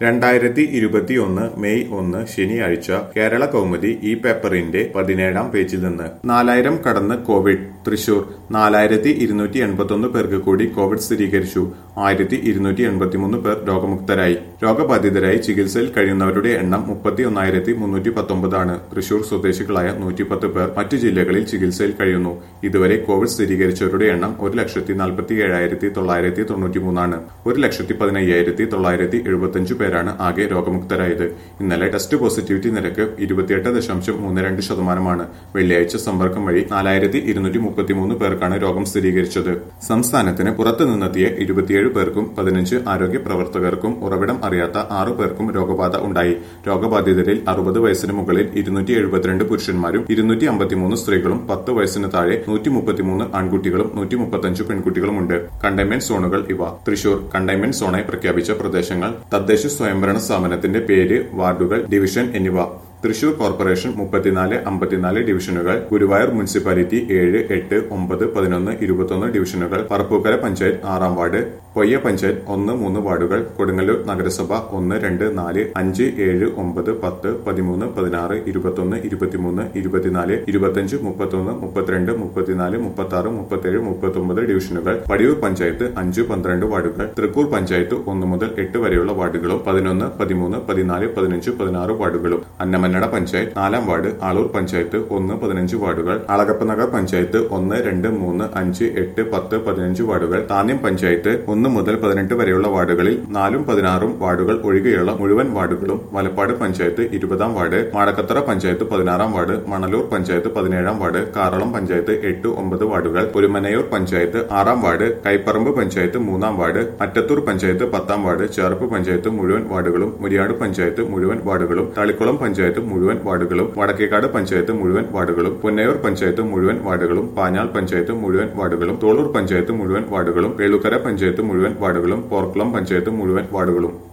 രണ്ടായിരത്തി ഇരുപത്തിയൊന്ന് മെയ് ഒന്ന് ശനിയാഴ്ച കേരള കൗമുദി ഈ പേപ്പറിന്റെ പതിനേഴാം പേജിൽ നിന്ന് നാലായിരം കടന്ന് കോവിഡ് തൃശൂർ നാലായിരത്തി ഇരുന്നൂറ്റി എൺപത്തൊന്ന് പേർക്ക് കൂടി കോവിഡ് സ്ഥിരീകരിച്ചു ആയിരത്തി ഇരുന്നൂറ്റി എൺപത്തിമൂന്ന് പേർ രോഗമുക്തരായി രോഗബാധിതരായി ചികിത്സയിൽ കഴിയുന്നവരുടെ എണ്ണം മുപ്പത്തി ഒന്നായിരത്തി മുന്നൂറ്റി പത്തൊമ്പതാണ് തൃശൂർ സ്വദേശികളായ നൂറ്റിപ്പത്ത് പേർ മറ്റു ജില്ലകളിൽ ചികിത്സയിൽ കഴിയുന്നു ഇതുവരെ കോവിഡ് സ്ഥിരീകരിച്ചവരുടെ എണ്ണം ഒരു ലക്ഷത്തി നാൽപ്പത്തി ഏഴായിരത്തി തൊള്ളായിരത്തി തൊണ്ണൂറ്റി മൂന്നാണ് ഒരു ലക്ഷത്തി പതിനയ്യായിരത്തി തൊള്ളായിരത്തി എഴുപത്തിയഞ്ച് പേരാണ് ആകെ രോഗമുക്തരായത് ഇന്നലെ ടെസ്റ്റ് പോസിറ്റിവിറ്റി നിരക്ക് ഇരുപത്തിയെട്ട് ദശാംശം മൂന്ന് രണ്ട് ശതമാനമാണ് വെള്ളിയാഴ്ച സമ്പർക്കം വഴി നാലായിരത്തി ഇരുന്നൂറ്റി മുപ്പത്തിമൂന്ന് പേർക്കാണ് രോഗം സ്ഥിരീകരിച്ചത് സംസ്ഥാനത്തിന് പുറത്തു നിന്നെത്തിയ ഇരുപത്തിയേഴ് പേർക്കും പതിനഞ്ച് ആരോഗ്യ പ്രവർത്തകർക്കും ഉറവിടം അറിയാത്ത ആറു പേർക്കും രോഗബാധ ഉണ്ടായി രോഗബാധിതരിൽ അറുപത് വയസ്സിന് മുകളിൽ ഇരുന്നൂറ്റി എഴുപത്തിരണ്ട് പുരുഷന്മാരും ഇരുന്നൂറ്റി അമ്പത്തിമൂന്ന് സ്ത്രീകളും പത്ത് വയസ്സിന് താഴെ നൂറ്റി മുപ്പത്തിമൂന്ന് ആൺകുട്ടികളും നൂറ്റി മുപ്പത്തഞ്ച് പെൺകുട്ടികളുമുണ്ട് കണ്ടെയ്ൻമെന്റ് സോണുകൾ ഇവ തൃശൂർ കണ്ടെയ്ൻമെന്റ് സോണായി പ്രഖ്യാപിച്ച പ്രദേശങ്ങൾ തദ്ദേശ സ്വയംഭരണ സ്ഥാപനത്തിന്റെ പേര് വാർഡുകൾ ഡിവിഷൻ എന്നിവ തൃശൂർ കോർപ്പറേഷൻ മുപ്പത്തിനാല് അമ്പത്തിനാല് ഡിവിഷനുകൾ ഗുരുവായൂർ മുനിസിപ്പാലിറ്റി ഏഴ് എട്ട് ഒമ്പത് പതിനൊന്ന് ഇരുപത്തൊന്ന് ഡിവിഷനുകൾ പറപ്പൂക്കര പഞ്ചായത്ത് ആറാം വാർഡ് പൊയ്യ പഞ്ചായത്ത് ഒന്ന് മൂന്ന് വാർഡുകൾ കൊടുങ്ങല്ലൂർ നഗരസഭ ഒന്ന് രണ്ട് നാല് അഞ്ച് ഏഴ് ഒമ്പത് പത്ത് പതിമൂന്ന് പതിനാറ് ഇരുപത്തൊന്ന് ഇരുപത്തിമൂന്ന് ഇരുപത്തിനാല് ഇരുപത്തഞ്ച് മുപ്പത്തൊന്ന് മുപ്പത്തിരണ്ട് മുപ്പത്തിനാല് മുപ്പത്തി ആറ് മുപ്പത്തേഴ് മുപ്പത്തൊമ്പത് ഡിവിഷനുകൾ വടിയൂർ പഞ്ചായത്ത് അഞ്ച് പന്ത്രണ്ട് വാർഡുകൾ തൃക്കൂർ പഞ്ചായത്ത് ഒന്ന് മുതൽ എട്ട് വരെയുള്ള വാർഡുകളും പതിനൊന്ന് പതിമൂന്ന് പതിനാല് പതിനഞ്ച് പതിനാറ് വാർഡുകളും അന്നമന്നട പഞ്ചായത്ത് നാലാം വാർഡ് ആളൂർ പഞ്ചായത്ത് ഒന്ന് പതിനഞ്ച് വാർഡുകൾ അളകപ്പനഗർ പഞ്ചായത്ത് ഒന്ന് രണ്ട് മൂന്ന് അഞ്ച് എട്ട് പത്ത് പതിനഞ്ച് വാർഡുകൾ താന്യം പഞ്ചായത്ത് ഒന്ന് മുതൽ പതിനെട്ട് വരെയുള്ള വാർഡുകളിൽ നാലും പതിനാറും വാർഡുകൾ ഒഴികെയുള്ള മുഴുവൻ വാർഡുകളും വലപ്പാട് പഞ്ചായത്ത് ഇരുപതാം വാർഡ് മാടക്കത്തറ പഞ്ചായത്ത് പതിനാറാം വാർഡ് മണലൂർ പഞ്ചായത്ത് പതിനേഴാം വാർഡ് കാറളം പഞ്ചായത്ത് എട്ട് ഒമ്പത് വാർഡുകൾ ഒരുമനയൂർ പഞ്ചായത്ത് ആറാം വാർഡ് കൈപ്പറമ്പ് പഞ്ചായത്ത് മൂന്നാം വാർഡ് അറ്റത്തൂർ പഞ്ചായത്ത് പത്താം വാർഡ് ചേർപ്പ് പഞ്ചായത്ത് മുഴുവൻ വാർഡുകളും മുരിയാട് പഞ്ചായത്ത് മുഴുവൻ വാർഡുകളും തളിക്കുളം പഞ്ചായത്ത് മുഴുവൻ വാർഡുകളും വടക്കേക്കാട് പഞ്ചായത്ത് മുഴുവൻ വാർഡുകളും പുന്നയൂർ പഞ്ചായത്ത് മുഴുവൻ വാർഡുകളും പാഞ്ഞാൾ പഞ്ചായത്ത് മുഴുവൻ വാർഡുകളും തോളൂർ പഞ്ചായത്ത് മുഴുവൻ വാർഡുകളും വേളുക്കര പഞ്ചായത്ത് മുഴുവൻ വാർഡുകളും പോർക്കുളം പഞ്ചായത്ത് മുഴുവൻ വാർഡുകളും